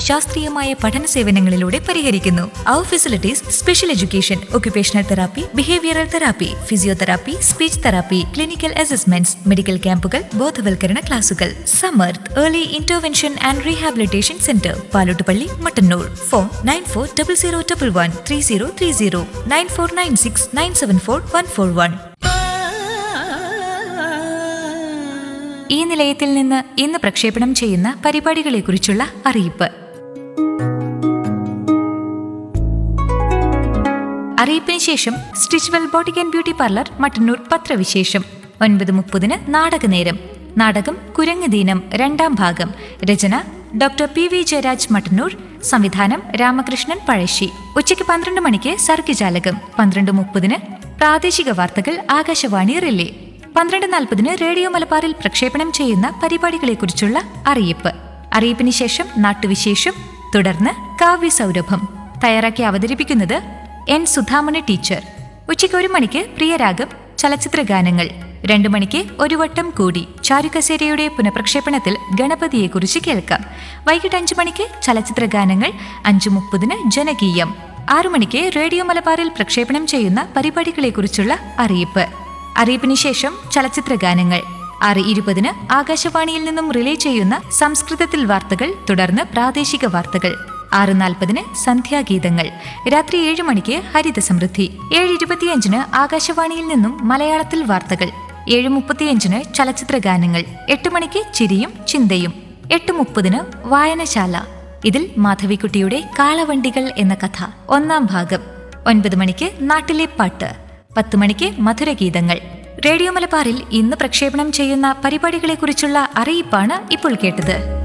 ശാസ്ത്രീയമായ പഠന സേവനങ്ങളിലൂടെ പരിഹരിക്കുന്നു our facilities special education occupational therapy behavioural therapy physiotherapy speech therapy clinical assessments medical ക്യാമ്പുകൾ ബോധവൽക്കരണ ക്ലാസുകൾ Samarth early intervention and rehabilitation centre Palottupalli Mattannur phone nine four double zero double one three zero three zero nine four nine six nine seven four one four one ഈ നിലയത്തിൽ നിന്ന് ഇന്ന് പ്രക്ഷേപണം ചെയ്യുന്ന പരിപാടികളെക്കുറിച്ചുള്ള അറിയിപ്പ് അറിയിപ്പിന് ശേഷം Stitchwell boutique and beauty parlour Mattannur പത്രവിശേഷം ഒൻപത് മുപ്പതിന് നാടകനേരം നാടകം കുരങ്ങ് ദീനം രണ്ടാം ഭാഗം രചന doctor P V Jayaraj Mattannur സംവിധാനം രാമകൃഷ്ണൻ പഴശ്ശി ഉച്ചയ്ക്ക് പന്ത്രണ്ട് മണിക്ക് സർഗജാലകം പന്ത്രണ്ട് മുപ്പതിന് പ്രാദേശിക വാർത്തകൾ ആകാശവാണി റിലേ പന്ത്രണ്ട് നാൽപ്പതിന് റേഡിയോ മലബാറിൽ പ്രക്ഷേപണം ചെയ്യുന്ന പരിപാടികളെക്കുറിച്ചുള്ള അറിയിപ്പ് അറിയിപ്പിന് ശേഷം നാട്ടുവിശേഷം തുടർന്ന് കാവ്യ സൗരഭം തയ്യാറാക്കി അവതരിപ്പിക്കുന്നത് എൻ സുധാമണി ടീച്ചർ ഉച്ചയ്ക്ക് ഒരു മണിക്ക് പ്രിയരാഗം ചലച്ചിത്ര ഗാനങ്ങൾ രണ്ടു മണിക്ക് ഒരു വട്ടം കൂടി ചാരുകസേരയുടെ പുനഃപ്രക്ഷേപണത്തിൽ ഗണപതിയെക്കുറിച്ച് കേൾക്കാം വൈകിട്ട് അഞ്ചു മണിക്ക് ചലച്ചിത്ര ഗാനങ്ങൾ അഞ്ചു മുപ്പതിന് ജനകീയം ആറു മണിക്ക് റേഡിയോ മലബാറിൽ പ്രക്ഷേപണം ചെയ്യുന്ന പരിപാടികളെക്കുറിച്ചുള്ള അറിയിപ്പ് അറിയിപ്പിന് ശേഷം ചലച്ചിത്ര ഗാനങ്ങൾ ആറ് ഇരുപതിന് ആകാശവാണിയിൽ നിന്നും റിലേ ചെയ്യുന്ന സംസ്കൃതത്തിൽ വാർത്തകൾ തുടർന്ന് പ്രാദേശിക വാർത്തകൾ ആറ് നാൽപ്പതിന് സന്ധ്യാഗീതങ്ങൾ രാത്രി ഏഴ് മണിക്ക് ഹരിത സമൃദ്ധി ഏഴ് ഇരുപത്തിയഞ്ചിന് ആകാശവാണിയിൽ നിന്നും മലയാളത്തിൽ വാർത്തകൾ ഏഴ് മുപ്പത്തിയഞ്ചിന് ചലച്ചിത്ര ഗാനങ്ങൾ എട്ട് മണിക്ക് ചിരിയും ചിന്തയും എട്ട് മുപ്പതിന് വായനശാല ഇതിൽ മാധവിക്കുട്ടിയുടെ കാളവണ്ടികൾ എന്ന കഥ ഒന്നാം ഭാഗം ഒൻപത് മണിക്ക് നാട്ടിലെ പാട്ട് പത്ത് മണിക്ക് മധുരഗീതങ്ങൾ റേഡിയോ മലബാറിൽ ഇന്ന് പ്രക്ഷേപണം ചെയ്യുന്ന പരിപാടികളെക്കുറിച്ചുള്ള അറിയിപ്പാണ് ഇപ്പോൾ കേട്ടത്